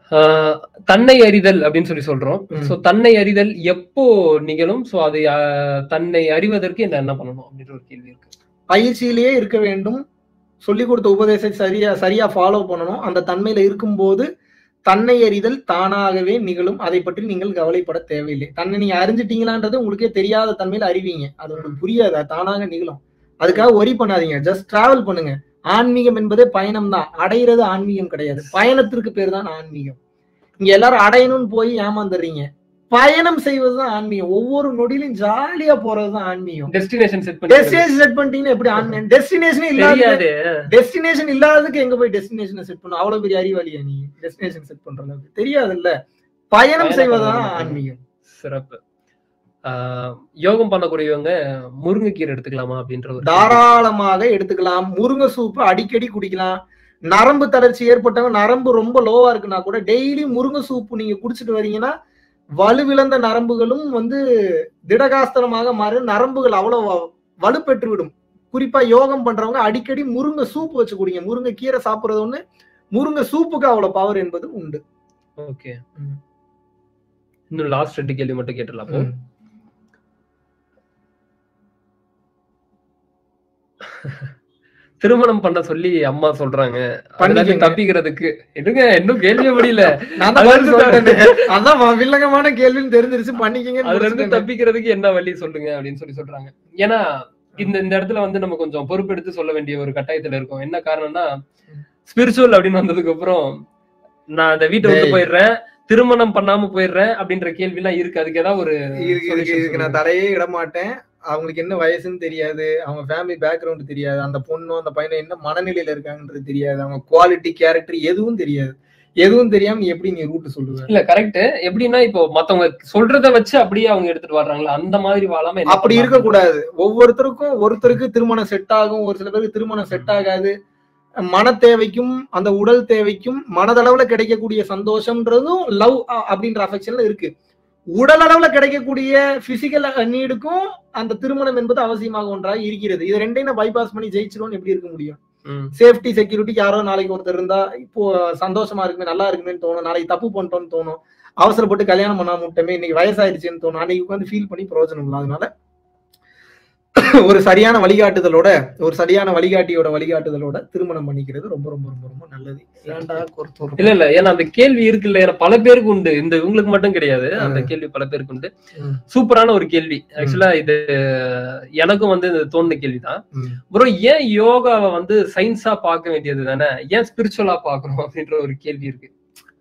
ஆஹ் தன்னை அறிதல் அப்படின்னு சொல்லி சொல்றோம் ம். சோ தன்னை அறிதல் எப்போ நிகழும் சோ அது ஆஹ், தன்னை அறிவதற்கு என்ன என்ன பண்ணணும் அப்படின்ற ஒரு கேள்வி இருக்கு பயிற்சியிலேயே இருக்க வேண்டும் சொல்லி கொடுத்த உபதேசத்தை சரியா சரியா ஃபாலோ பண்ணணும் அந்த தன்மையில இருக்கும்போது தன்னை அறிதல் தானாகவே நிகழும் அதை பற்றி நீங்கள் கவலைப்பட தேவையில்லை தன்னை நீங்க அறிஞ்சிட்டீங்களான்றது உங்களுக்கே தெரியாத தன்மையில அறிவீங்க அது உங்களுக்கு புரியாது அது தானாக நிகழும் அதுக்காக ஒரி பண்ணாதீங்க ஜஸ்ட் டிராவல் பண்ணுங்க ஆன்மீகம் என்பதே பயணம் தான் அடையிறது ஆன்மீகம் கிடையாது பயணத்திற்கு பேர் தான் ஆன்மீகம் இங்க எல்லாரும் அடையணும்னு போய் ஏமாந்துடுறீங்க பயணம் செய்வதுதான் ஆன்மீகம் ஒவ்வொரு நொடியிலும் ஜாலியா போறதுதான் ஆன்மீகம் டெஸ்டினேஷன் செட் பண்ணி டெஸ்டினேஷன் செட் பண்ணிட்டீங்கன்னா எப்படி ஆன்லைன் டெஸ்டினேஷனே இல்லாத தெரியாது டெஸ்டினேஷன் இல்லாததுக்கு எங்க போய் டெஸ்டினேஷனை செட் பண்ணும் அவ்வளவு பெரிய அறிவாளியா நீ டெஸ்டினேஷன் செட் பண்ற அளவுக்கு தெரியாதுல்ல பயணம் பயணம் செய்வதுதான் பண்ணணும். ஆன்மீகம் சிறப்பு ஆஹ் யோகம் பண்ணக்கூடியவங்க முருங்கைக்கீரை எடுத்துக்கலாமா அப்படின்ற ஒரு கேள்வி. தாராளமாக எடுத்துக்கலாம் முருங்கை சூப்பு அடிக்கடி குடிக்கலாம் நரம்பு தளர்ச்சி ஏற்பட்டவங்க நரம்பு ரொம்ப லோவா இருக்குன்னா கூட டெய்லி முருங்கை சூப்பு நீங்க குடிச்சிட்டு வரீங்கன்னா வலுவிழந்த நரம்புகளும் வந்து திடகாஸ்தலமாக மாறி நரம்புகள் அவ்வளவு வ- வலுப்பெற்று விடும் குறிப்பா யோகம் பண்றவங்க அடிக்கடி முருங்கை சூப்பு வச்சு குடிங்க முருங்கை கீரை சாப்பிடுறது ஒண்ணு முருங்கை சூப்புக்கு அவ்வளவு பவர் என்பது உண்டு ஓகே ம். இன்னும் லாஸ்ட் ரெண்டு கேள்வி மட்டும் கேட்டுடலாம் அப்போ. திருமணம் பண்ண சொல்லி அம்மா சொல்றாங்க அதுல இருந்து பண்ணிக்கங்க. தப்பிக்கிறதுக்கு இருங்க இன்னும் கேள்வியே முடியல நான் தான் அதுல பதில் இருந்து சொல்லிட்டேனே. அதான் வ- வில்லங்கமான கேள்வின்னு தெரிஞ்சிருச்சு பண்ணிக்கங்கன்னு அதுல இருந்து முடிச்சிட்டேனே. தப்பிக்கிறதுக்கு என்ன வழி சொல்லுங்க அப்படின்னு சொல்லி சொல்றாங்க ஏன்னா இந்த இந்த இடத்துல வந்து நம்ம கொஞ்சம் பொறுப்பெடுத்து சொல்ல வேண்டிய ஒரு கட்டாயத்துல இருக்கோம் என்ன காரணம்னா ஸ்பிரிச்சுவல் அப்படின்னு வந்ததுக்கு அப்புறம் நான் அந்த வீட்டை விட்டு டேய். போயிடுறேன் திருமணம் பண்ணாம போயிடுறேன் அப்படின்ற கேள்வி எல்லாம் இருக்கு அதுக்கு ஏதாவது ஒரு இருக்கு இருக்கு solution இதுக்கு நான் சொல்லுங்க. தலையே இட மாட்டேன் அவங்களுக்கு என்ன வயசுன்னு தெரியாது அவங்க ஃபேமிலி பேக்ரவுண்ட் தெரியாது அந்த பொண்ணும் அந்த பையனும் என்ன மனநிலையில இருக்காங்கன்றது தெரியாது அவங்க குவாலிட்டி கேரக்டர் எதுவும் தெரியாது எதுவும் தெரியாம நீ எப்படி நீ ரூட் சொல்லுவ இல்ல கரெக்ட் எப்படின்னா இப்போ மத்தவங்க சொல்றத வச்சு அப்படியே அவங்க எடுத்துட்டு வர்றாங்களா அந்த மாதிரி வாழாம என்ன அப்படி பண்ணலாம்? இருக்க கூடாது ஒவ்வொருத்தருக்கும் ஒருத்தருக்கு திருமணம் செட் ஆகும் ஒரு சில பேருக்கு திருமணம் செட் ஆகாது மன தேவைக்கும் அந்த உடல் தேவைக்கும் மனதளவுல கிடைக்கக்கூடிய சந்தோஷம்ன்றதும் லவ் அப்படின்ற அஃபெக்ஷன்ல இருக்கு உடல் அளவுல கிடைக்கக்கூடிய பிசிக்கல் நீடுக்கும் அந்த திருமணம் என்பது அவசியமாக ஒன்றாக இருக்கிறது இது ரெண்டையும் நான் பைபாஸ் பண்ணி ஜெயிச்சிருவோம்னு எப்படி இருக்க முடியும் ம். சேஃப்டி செக்யூரிட்டிக்கு யாரோ நாளைக்கு ஒருத்தர் இருந்தா இப்போ சந்தோஷமா இருக்குமே நல்லா இருக்குமேன்னு தோணும் நாளைக்கு தப்பு பண்ணிட்டோம்னு தோணும் அவசரப்பட்டு கல்யாணம் பண்ணாம விட்டமே இன்னைக்கு வயசாயிருச்சுன்னு தோணும் அன்னைக்கு உட்காந்து ஃபீல் பண்ணி பிரயோஜனம் இல்லை அதனால ஒரு சரியான வழிகாட்டுதலோட ஒரு சரியான வழிகாட்டியோட வழிகாட்டுதலோட திருமணம் பண்ணிக்கிறது ரொம்ப ரொம்ப ரொம்ப ரொம்ப நல்லது ஏன்டா ஒருத்தர் இல்ல இல்ல ஏன்னா அந்த கேள்வி இருக்குல்ல ஏன்னா பல பேருக்கு உண்டு இந்த இவங்களுக்கு மட்டும் கிடையாது அந்த கேள்வி பல பேருக்கு உண்டு ம். சூப்பரான ஒரு கேள்வி ஆக்சுவலா இது எனக்கும் வந்து இது தோணுன கேள்விதான் ம். ப்ரோ ஏன் யோகாவை வந்து சயின்ஸா பார்க்க வேண்டியது தானே ஏன் ஸ்பிரிச்சுவலா பார்க்கணும் அப்படின்ற ஒரு கேள்வி இருக்கு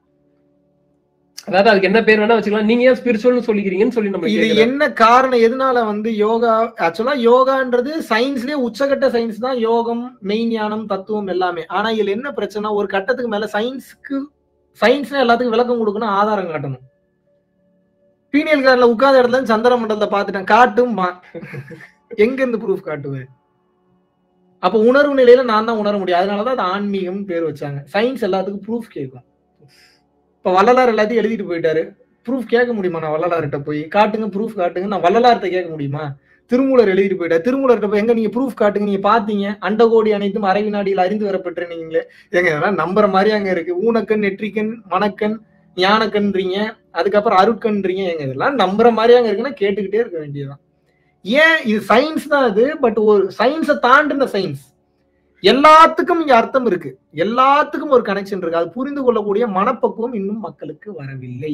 அதாவது அதுக்கு என்ன பேர் வேணா வச்சுக்கலாம் நீங்க ஏன் ஸ்பிரிச்சுவல்னு சொல்லிக்கிறீங்கன்னு சொல்லி நம்ம இது கேட்கலாம். என்ன காரணம் எதனால வந்து யோகா ஆக்சுவலா யோகான்றது சயின்ஸ்லயே உச்சகட்ட சயின்ஸ் தான் யோகம் மெய்ஞானம் தத்துவம் எல்லாமே ஆனா இதுல என்ன பிரச்சனை ஒரு கட்டத்துக்கு மேல சயின்ஸ்க்கு சயின்ஸ் எல்லாத்துக்கும் விளக்கம் கொடுக்கணும் ஆதாரம் காட்டணும் பீனியல் கார்ல உட்கார்ந்த இடத்துல இருந்து சந்திர மண்டலத்தை பார்த்துட்டேன் காட்டும்மா எங்க இருந்து ப்ரூஃப் காட்டுவேன் அப்ப உணர்வு நிலையில நான் தான் உணர முடியும் அதனாலதான் அது ஆன்மீகம் பேர் வச்சாங்க சயின்ஸ் எல்லாத்துக்கும் ப்ரூஃப் கேட்கும் இப்ப வள்ளலார் எல்லாத்தையும் எழுதிட்டு போயிட்டாரு ப்ரூஃப் கேட்க முடியுமா நான் வள்ளலார்கிட்ட போய் காட்டுங்க ப்ரூஃப் காட்டுங்க நான் வள்ளலார்கிட்ட கேட்க முடியுமா திருமூலர் எழுதிட்டு போயிட்டார் திருமூலர்கிட்ட போய் எங்க நீங்க ப்ரூஃப் காட்டுங்க நீங்க பாத்தீங்க அண்டகோடி அனைத்தும் அரை வினாடியில் அறிந்து வரப்பட்டு நீங்களே எங்க இதெல்லாம் நம்புற மாதிரி அங்க இருக்கு ஊனக்கண் நெற்றிக்கண் மணக்கண் ஞானக்கன்றீங்க அதுக்கப்புறம் அருட்கன்றீங்க எங்க இதெல்லாம் நம்புற மாதிரி அங்க இருக்குன்னா கேட்டுக்கிட்டே இருக்க வேண்டியதுதான் ஏன் இது சயின்ஸ் தான் இது பட் ஒரு சயின்ஸை தாண்டின சயின்ஸ் எல்லாத்துக்கும் இங்க அர்த்தம் இருக்கு எல்லாத்துக்கும் ஒரு கனெக்ஷன் இருக்கு அது புரிந்து கொள்ளக்கூடிய மனப்பக்குவம் இன்னும் மக்களுக்கு வரவில்லை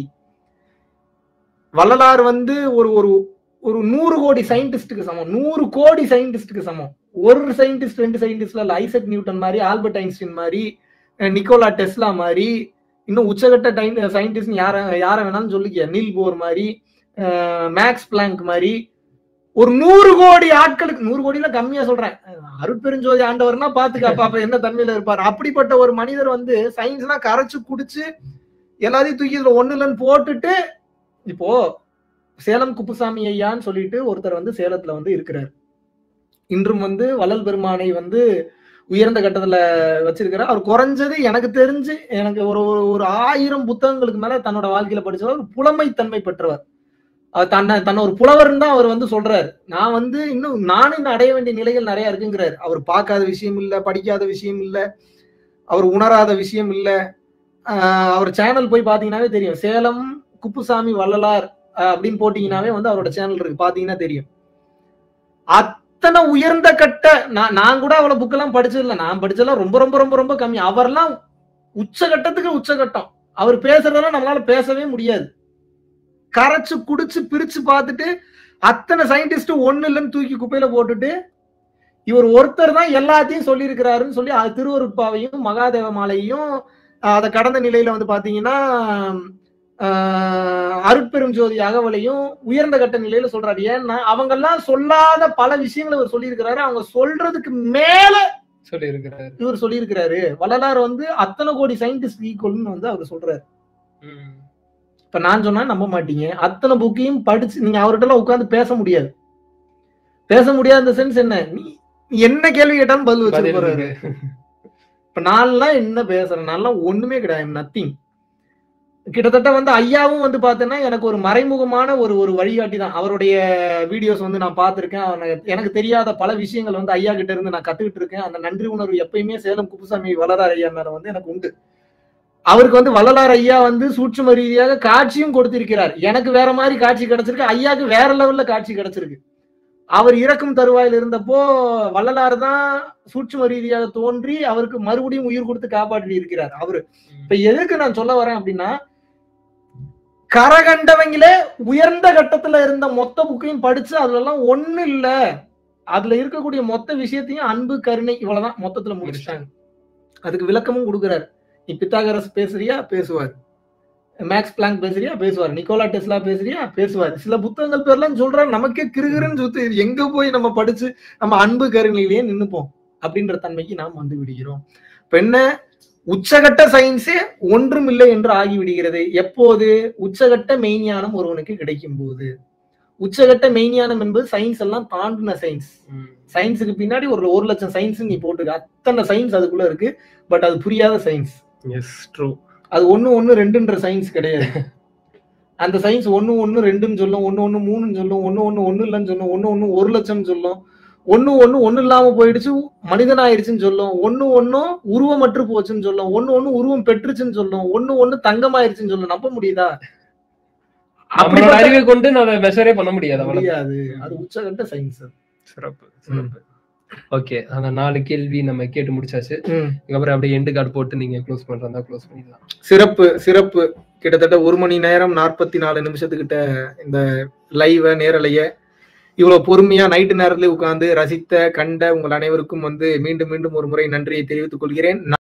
வள்ளலார் வந்து ஒரு ஒரு ஒரு நூறு கோடி சயின்டிஸ்டுக்கு சமம் நூறு கோடி சயின்டிஸ்டுக்கு சமம் ஒரு சயின்டிஸ்ட் ரெண்டு சயின்டிஸ்ட்ல இல்ல ஐசக் நியூட்டன் மாதிரி ஆல்பர்ட் ஐன்ஸ்டீன் மாதிரி அஹ் நிக்கோலா டெஸ்லா மாதிரி இன்னும் உச்சகட்ட டைம் சயின்டிஸ்ட் யார யார வேணாலும் சொல்லிக்க நீல் போர் மாதிரி அஹ் மேக்ஸ் பிளாங்க் மாதிரி ஒரு நூறு கோடி ஆட்களுக்கு நூறு கோடியில கம்மியா சொல்றேன் அருட்பெருஞ்சோதி ஆண்டவர்னா பாத்துக்க அப்ப அப்ப என்ன தன்மையில இருப்பார் அப்படிப்பட்ட ஒரு மனிதர் வந்து சயின்ஸ்லாம் கரைச்சு குடிச்சு எல்லாத்தையும் தூக்கி இதுல ஒண்ணு இல்லைன்னு போட்டுட்டு இப்போ சேலம் குப்புசாமி ஐயான்னு சொல்லிட்டு ஒருத்தர் வந்து சேலத்துல வந்து இருக்கிறார் இன்றும் வந்து வள்ளல் பெருமானை வந்து உயர்ந்த கட்டத்துல வச்சிருக்கிறார் அவர் குறைஞ்சது எனக்கு தெரிஞ்சு எனக்கு ஒரு ஒரு- ஒரு ஆயிரம் புத்தகங்களுக்கு மேல தன்னோட வாழ்க்கையில படிச்சவர் ஒரு புலமைத்தன்மை பெற்றவர் அவர் தன்னை தன்னை ஒரு புலவர்னு தான் அவர் வந்து சொல்றாரு நான் வந்து இன்னும் நானும் இன்னும் அடைய வேண்டிய நிலைகள் நிறைய இருக்குங்கிறார் அவர் பார்க்காத விஷயம் இல்ல படிக்காத விஷயம் இல்ல அவர் உணராத விஷயம் இல்ல ஆஹ் அவர் சேனல் போய் பாத்தீங்கன்னாவே தெரியும் சேலம் குப்புசாமி வள்ளலார் ஆஹ் அப்படின்னு போட்டீங்கன்னாவே வந்து அவரோட சேனல் இருக்கு பாத்தீங்கன்னா தெரியும் அத்தனை உயர்ந்த கட்ட நான் நான் கூட அவ்வளவு புக்கெல்லாம் படிச்சது இல்ல நான் படிச்சதெல்லாம் ரொம்ப ரொம்ப ரொம்ப ரொம்ப கம்மி அவர்லாம் உச்சகட்டத்துக்கு உச்சகட்டம் அவர் பேசுறதெல்லாம் நம்மளால பேசவே முடியாது கரைச்சு குடிச்சு பிரிச்சு பார்த்துட்டு அத்தனை சயின்டிஸ்ட் ஒண்ணு இல்லைன்னு தூக்கி குப்பையில போட்டுட்டு இவர் ஒருத்தர் தான் எல்லாத்தையும் சொல்லியிருக்கிறாருன்னு சொல்லி அது திருவருட்பாவையும் மகாதேவ மாலையும் ஆஹ் அதை கடந்த நிலையில வந்து பாத்தீங்கன்னா ஆஹ் அருட்பெரும் ஜோதி அகவலையும் உயர்ந்த கட்ட நிலையில சொல்றாரு ஏன்னா அவங்க எல்லாம் சொல்லாத பல விஷயங்களை இவர் சொல்லியிருக்கிறாரு அவங்க சொல்றதுக்கு மேல சொல்லி இருக்கிறாரு இவர் சொல்லியிருக்கிறாரு வள்ளலார் வந்து அத்தனை கோடி சயின்டிஸ்ட் ஈக்குவல்னு வந்து அவர் சொல்றாரு இப்ப நான் சொன்னா நம்ப மாட்டீங்க அத்தனை புக்கையும் படிச்சு நீங்க அவர்கிட்ட எல்லாம் உட்கார்ந்து பேச முடியாது பேச முடியாத சென்ஸ் என்ன நீ நீ என்ன கேள்வி கேட்டாலும் பதில் வச்சு பதில் போறாரு இருக்கு. இப்ப நான்லாம் என்ன பேசுறேன் நான்லாம் ஒண்ணுமே கிடையாது நத்திங் கிட்டத்தட்ட வந்து ஐயாவும் வந்து பார்த்தேன்னா எனக்கு ஒரு மறைமுகமான ஒரு ஒரு வழிகாட்டி தான் அவருடைய வீடியோஸ் வந்து நான் பார்த்திருக்கேன் அவன- எனக்கு தெரியாத பல விஷயங்கள் வந்து ஐயா கிட்ட இருந்து நான் கத்துக்கிட்டு இருக்கேன் அந்த நன்றி உணர்வு எப்பயுமே சேலம் குப்புசாமி வளரார் ஐயா மேல வந்து எனக்கு உண்டு அவருக்கு வந்து வள்ளலார் ஐயா வந்து சூட்சும ரீதியாக காட்சியும் கொடுத்திருக்கிறார் எனக்கு வேற மாதிரி காட்சி கிடைச்சிருக்கு ஐயாக்கு வேற லெவல்ல காட்சி கிடைச்சிருக்கு அவர் இறக்கும் தருவாயில் இருந்தப்போ வள்ளலார் தான் சூட்சும ரீதியாக தோன்றி அவருக்கு மறுபடியும் உயிர் கொடுத்து காப்பாற்றி இருக்கிறார் அவரு இப்ப எதுக்கு நான் சொல்ல வரேன் அப்படின்னா கரகண்டவங்களே உயர்ந்த கட்டத்துல இருந்த மொத்த புக்கையும் படிச்சு அதுல எல்லாம் ஒண்ணு இல்ல அதுல இருக்கக்கூடிய மொத்த விஷயத்தையும் அன்பு கருணை இவ்வளவுதான் மொத்தத்துல முடிச்சிட்டாங்க அதுக்கு விளக்கமும் கொடுக்குறாரு நீ பித்தாகரஸ் பேசுறியா பேசுவார் மேக்ஸ் பிளாங்க் பேசுறியா பேசுவார் நிக்கோலா டெஸ்லா பேசுறியா பேசுவார் சில புத்தகங்கள் பேர்லாம் சொல்றாரு நமக்கே கிருகிருன்னு சுத்து இது எங்க போய் நம்ம படிச்சு நம்ம அன்பு கருணையிலேயே நின்னுப்போம் அப்படின்ற தன்மைக்கு நாம் வந்து விடுகிறோம் இப்ப என்ன உச்சகட்ட சயின்ஸே ஒன்றும் இல்லை என்று ஆகிவிடுகிறது எப்போது உச்சகட்ட மெய்ஞானம் ஒருவனுக்கு கிடைக்கும் போது உச்சகட்ட மெய்ஞானம் என்பது சயின்ஸ் எல்லாம் தாண்டின சயின்ஸ் ம். சயின்ஸுக்கு பின்னாடி ஒரு ஒரு லட்சம் சயின்ஸ் நீ போட்டுக்க அத்தனை சயின்ஸ் அதுக்குள்ள இருக்கு பட் அது புரியாத சயின்ஸ் Yes, true. அது ஒண்ணு ஒண்ணு ரெண்டுன்ற சயின்ஸ் கிடையாது அந்த சயின்ஸ் ஒண்ணு ஒண்ணு ரெண்டுன்னு சொல்லும் ஒண்ணு ஒண்ணு மூணுன்னு சொல்லும் ஒண்ணு ஒண்ணு ஒண்ணு இல்லைன்னு சொல்லும் ஒண்ணு ஒண்ணு ஒரு லட்சம் சொல்லும் ஒண்ணு ஒண்ணு ஒண்ணு இல்லாம போயிடுச்சு மனிதன் ஆயிடுச்சுன்னு சொல்லும் ஒண்ணு ஒண்ணும் உருவமற்று போச்சுன்னு சொல்லும் ஒண்ணு ஒண்ணு உருவம் பெற்றுச்சுன்னு சொல்லும் ஒண்ணு ஒண்ணு தங்கமாயிருச்சுன்னு சொல்லும் நம்ப முடியுதா நம்மளோட அப்படிப்பட்ட- அறிவை கொண்டு நம்ம மெஷரே பண்ண முடியாது அவ்வளவு முடியாது அது உச்சகட்ட சயின்ஸ் சிறப்பு சிறப்பு ஓகே அந்த நாலு கேள்வி நம்ம கேட்டு முடிச்சாச்சு ம் அதுக்கப்புறம் அப்படியே எண்டு கார்டு போட்டு நீங்க க்ளோஸ் பண்றதா க்ளோஸ் பண்ணிடலாம் சிறப்பு சிறப்பு கிட்டத்தட்ட ஒரு மணி நேரம் நாற்பத்தி நாலு நிமிஷத்துக்கிட்ட இந்த லைவ நேரலைய இவ்வளவு பொறுமையா நைட்டு நேரத்துல உட்கார்ந்து ரசித்த கண்ட உங்கள் அனைவருக்கும் வந்து மீண்டும் மீண்டும் ஒரு முறை நன்றியை தெரிவித்துக் கொள்கிறேன்